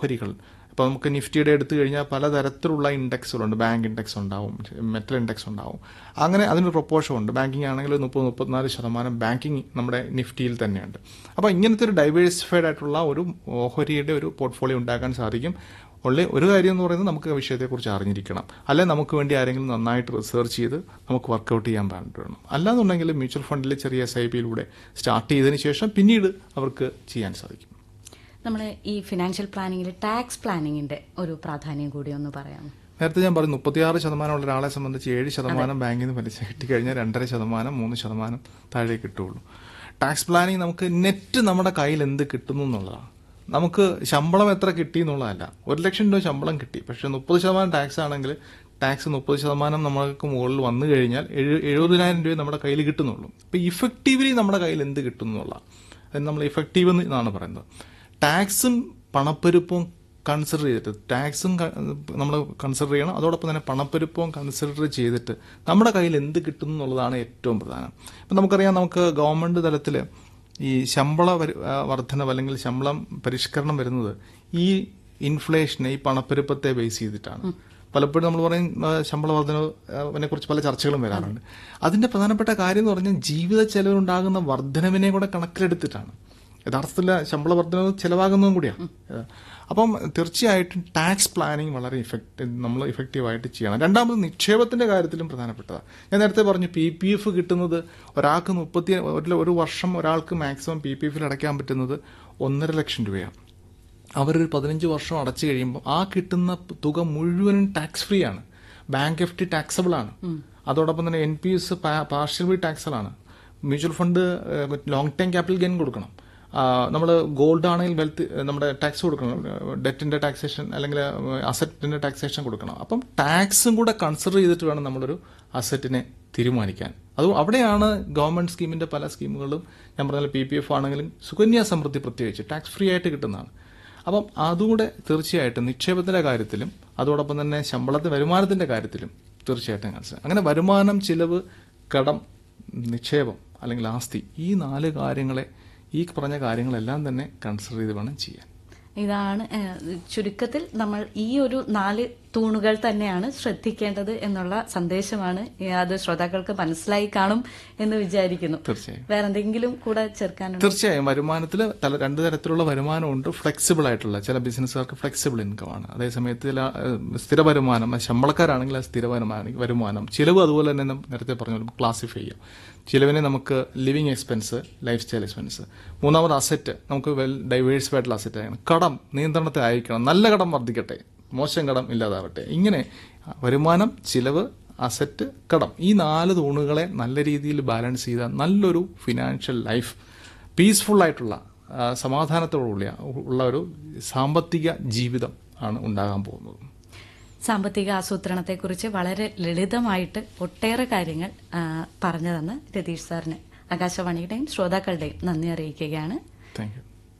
ഓഹരികൾ ഇപ്പോൾ നമുക്ക് നിഫ്റ്റിയുടെ എടുത്തു കഴിഞ്ഞാൽ പലതരത്തിലുള്ള ഇൻഡെക്സുകളുണ്ട് ബാങ്ക് ഇൻഡെക്സ് ഉണ്ടാവും മെറ്റൽ ഇൻഡെക്സ് ഉണ്ടാവും അങ്ങനെ അതിനൊരു പ്രൊപ്പോഷൻ ഉണ്ട് ബാങ്കിങ് ആണെങ്കിൽ മുപ്പത് മുപ്പത്തിനാല് ശതമാനം ബാങ്കിങ് നമ്മുടെ നിഫ്റ്റിയിൽ തന്നെയുണ്ട് അപ്പോൾ ഇങ്ങനത്തെ ഒരു ഡൈവേഴ്സിഫൈഡ് ആയിട്ടുള്ള ഒരു ഓഹരിയുടെ ഒരു പോർട്ട്ഫോളിയോ ഉണ്ടാക്കാൻ സാധിക്കും ഉള്ള ഒരു കാര്യം എന്ന് പറയുന്നത് നമുക്ക് ആ വിഷയത്തെക്കുറിച്ച് അറിഞ്ഞിരിക്കണം അല്ലെ നമുക്ക് വേണ്ടി ആരെങ്കിലും നന്നായിട്ട് റിസർച്ച് ചെയ്ത് നമുക്ക് വർക്കൗട്ട് ചെയ്യാൻ വേണം അല്ലാന്നുണ്ടെങ്കിൽ മ്യൂച്വൽ ഫണ്ടിൽ ചെറിയ എസ് ഐ പിയിലൂടെ സ്റ്റാർട്ട് ചെയ്തതിന് ശേഷം പിന്നീട് അവർക്ക് ചെയ്യാൻ സാധിക്കും നമ്മൾ ഈ ഫിനാൻഷ്യൽ പ്ലാനിങ്ങിൽ ടാക്സ് പ്ലാനിങ്ങിന്റെ ഒരു പ്രാധാന്യം കൂടി ഒന്ന് പറയാമോ നേരത്തെ ഞാൻ പറഞ്ഞു മുപ്പത്തിയാറ് ശതമാനമുള്ള ഒരാളെ സംബന്ധിച്ച് ഏഴ് ശതമാനം ബാങ്കിൽ നിന്ന് പലിശ കിട്ടിക്കഴിഞ്ഞാൽ രണ്ടര ശതമാനം മൂന്ന് ശതമാനം താഴെ കിട്ടുള്ളൂ ടാക്സ് പ്ലാനിങ് നമുക്ക് നെറ്റ് നമ്മുടെ കയ്യിൽ എന്ത് കിട്ടുന്നു എന്നുള്ളതാണ് നമുക്ക് ശമ്പളം എത്ര കിട്ടി എന്നുള്ളതല്ല ഒരു ലക്ഷം രൂപ ശമ്പളം കിട്ടി പക്ഷെ മുപ്പത് ശതമാനം ടാക്സ് ആണെങ്കിൽ ടാക്സ് മുപ്പത് ശതമാനം നമ്മൾക്ക് മുകളിൽ വന്നു കഴിഞ്ഞാൽ എഴു എഴുപതിനായിരം രൂപ നമ്മുടെ കയ്യിൽ കിട്ടുന്നുള്ളൂ ഇപ്പൊ ഇഫക്റ്റീവ്ലി നമ്മുടെ കയ്യിൽ എന്ത് കിട്ടുന്നു എന്നുള്ള അത് നമ്മൾ ഇഫക്റ്റീവ് എന്നാണ് പറയുന്നത് ടാക്സും പണപ്പെരുപ്പവും കൺസിഡർ ചെയ്തിട്ട് ടാക്സും നമ്മൾ കൺസിഡർ ചെയ്യണം അതോടൊപ്പം തന്നെ പണപ്പെരുപ്പവും കൺസിഡർ ചെയ്തിട്ട് നമ്മുടെ കയ്യിൽ എന്ത് കിട്ടുന്നു എന്നുള്ളതാണ് ഏറ്റവും പ്രധാനം ഇപ്പം നമുക്കറിയാം നമുക്ക് ഗവൺമെന്റ് തലത്തിൽ ഈ ശമ്പള വരു- ആ, വർധനവ് അല്ലെങ്കിൽ ശമ്പളം പരിഷ്കരണം വരുന്നത് ഈ ഇൻഫ്ലേഷനെ ഈ പണപ്പെരുപ്പത്തെ ബേസ് ചെയ്തിട്ടാണ് പലപ്പോഴും നമ്മൾ പറയും ആ, ശമ്പള വർധനവിനെ കുറിച്ച് പല ചർച്ചകളും വരാറുണ്ട് അതിന്റെ പ്രധാനപ്പെട്ട കാര്യം എന്ന് പറഞ്ഞാൽ ജീവിത ചെലവിലുണ്ടാകുന്ന വർധനവിനെ കൂടെ കണക്കിലെടുത്തിട്ടാണ് യഥാർത്ഥത്തിൽ ശമ്പള വർധനവ് ചെലവാകുന്നതും കൂടിയാണ് ഏഹ് അപ്പം തീർച്ചയായിട്ടും ടാക്സ് പ്ലാനിങ് വളരെ ഇഫക്റ്റ് നമ്മൾ ഇഫക്റ്റീവായിട്ട് ചെയ്യണം രണ്ടാമത് നിക്ഷേപത്തിന്റെ കാര്യത്തിലും പ്രധാനപ്പെട്ടതാണ് ഞാൻ നേരത്തെ പറഞ്ഞു പി പി എഫ് കിട്ടുന്നത് ഒരാൾക്ക് മുപ്പത്തി ഒരു ഒരു വർഷം ഒരാൾക്ക് മാക്സിമം പി പി എഫിൽ അടയ്ക്കാൻ പറ്റുന്നത് ഒന്നര ലക്ഷം രൂപയാണ് അവരൊരു പതിനഞ്ച് വർഷം അടച്ചു കഴിയുമ്പോൾ ആ കിട്ടുന്ന തുക മുഴുവനും ടാക്സ് ഫ്രീ ആണ് ബാങ്ക് എഫ് ടി ടാക്സബിൾ ആണ് അതോടൊപ്പം തന്നെ N P S partial taxable ആണ് mutual fund long time capital gain കൊടുക്കണം നമ്മൾ ഗോൾഡ് ആണെങ്കിൽ വെൽത്ത് നമ്മുടെ ടാക്സ് കൊടുക്കണം ഡെറ്റിന്റെ ടാക്സേഷൻ അല്ലെങ്കിൽ അസറ്റിന്റെ ടാക്സേഷൻ കൊടുക്കണം അപ്പം ടാക്സും കൂടെ കൺസിഡർ ചെയ്തിട്ട് വേണം നമ്മളൊരു അസറ്റിനെ തീരുമാനിക്കാൻ അത് അവിടെയാണ് ഗവൺമെന്റ് സ്കീമിന്റെ പല സ്കീമുകളും ഞാൻ പറഞ്ഞ പി പി എഫ് ആണെങ്കിലും സുകന്യ സമൃദ്ധി പ്രത്യേകിച്ച് ടാക്സ് ഫ്രീ ആയിട്ട് കിട്ടുന്നതാണ് അപ്പം അതുകൂടെ തീർച്ചയായിട്ടും നിക്ഷേപത്തിന്റെ കാര്യത്തിലും അതോടൊപ്പം തന്നെ ശമ്പളത്തിന്റെ വരുമാനത്തിന്റെ കാര്യത്തിലും തീർച്ചയായിട്ടും മനസ്സിലാക്കാം അങ്ങനെ വരുമാനം ചിലവ് കടം നിക്ഷേപം അല്ലെങ്കിൽ ആസ്തി ഈ നാല് കാര്യങ്ങളെ ഈ പറഞ്ഞ കാര്യങ്ങളെല്ലാം തന്നെ കൺസിഡർ ചെയ്ത് വേണം ചെയ്യാൻ ഇതാണ് ഏഹ്, ചുരുക്കത്തിൽ നമ്മൾ ഈ ഒരു നാല് തൂണുകൾ തന്നെയാണ് ശ്രദ്ധിക്കേണ്ടത് എന്നുള്ള സന്ദേശമാണ് ഏഹ്, അത് ശ്രോതാക്കൾക്ക് മനസ്സിലായി കാണും എന്ന് വിചാരിക്കുന്നു തീർച്ചയായും വേറെന്തെങ്കിലും കൂടെ ചേർക്കാനുണ്ട് തീർച്ചയായും വരുമാനത്തിൽ തല രണ്ട് തരത്തിലുള്ള വരുമാനമുണ്ട് ഫ്ലെക്സിബിൾ ആയിട്ടുള്ള ചില ബിസിനസ്സുകാർക്ക് ഫ്ലെക്സിബിൾ ഇൻകം ആണ് അതേസമയത്ത് ചില ഏഹ്, സ്ഥിര വരുമാനം അത് ശമ്പളക്കാരാണെങ്കിൽ അത് സ്ഥിര വരുമാനം വരുമാനം ചിലവ് അതുപോലെ തന്നെ നം- നേരത്തെ പറഞ്ഞ പോലെ ക്ലാസിഫൈ ചെയ്യാം ചിലവിനെ നമുക്ക് living expense lifestyle expense മൂന്നാമത് അസറ്റ് നമുക്ക് വെൽ ഡൈവേഴ്സ്ഡ് ആയിട്ടുള്ള അസറ്റ് ആയിരിക്കണം കടം നിയന്ത്രണത്തെ ആയിരിക്കണം നല്ല കടം വർദ്ധിക്കട്ടെ മോശം കടം ഇല്ലാതാവട്ടെ ഇങ്ങനെ വരുമാനം ചിലവ് അസറ്റ് കടം ഈ നാല് തൂണുകളെ നല്ല രീതിയിൽ ബാലൻസ് ചെയ്ത നല്ലൊരു ഫിനാൻഷ്യൽ ലൈഫ് പീസ്ഫുൾ ആയിട്ടുള്ള ആ, സമാധാനത്തോടുള്ള ഉള്ള ഒരു സാമ്പത്തിക ജീവിതം ആണ് ഉണ്ടാകാൻ പോകുന്നത് സാമ്പത്തിക ആസൂത്രണത്തെക്കുറിച്ച് വളരെ ലളിതമായിട്ട് ഒട്ടേറെ കാര്യങ്ങൾ ആ, പറഞ്ഞു തന്ന് രതീഷ് സാറിന് ആകാശവാണിയുടെയും ശ്രോതാക്കളുടെയും നന്ദി അറിയിക്കുകയാണ് താങ്ക് യു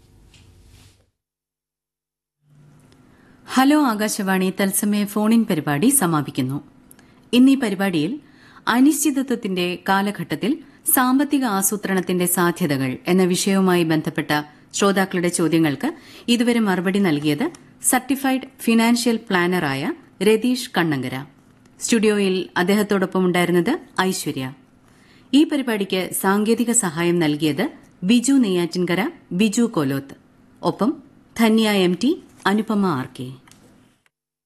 ഹലോ ആകാശവാണി തത്സമയ ഫോണിൻ പരിപാടി സമാപിക്കുന്നു ഇന്ന് ഈ പരിപാടിയിൽ അനിശ്ചിതത്വത്തിന്റെ കാലഘട്ടത്തിൽ സാമ്പത്തിക ആസൂത്രണത്തിന്റെ സാധ്യതകൾ എന്ന വിഷയവുമായി ബന്ധപ്പെട്ട ശ്രോതാക്കളുടെ ചോദ്യങ്ങൾക്ക് ഇതുവരെ മറുപടി നൽകിയത് സർട്ടിഫൈഡ് ഫിനാൻഷ്യൽ പ്ലാനറായ രതീഷ് കണ്ണങ്കര സ്റ്റുഡിയോയിൽ അദ്ദേഹത്തോടൊപ്പം ഉണ്ടായിരുന്നത് ഐശ്വര്യ ഈ പരിപാടിക്ക് സാങ്കേതിക സഹായം നൽകിയത് ബിജു നെയ്യാറ്റിൻകര ബിജു കോലോത്ത് ഒപ്പം Dhanya M T Anupama R K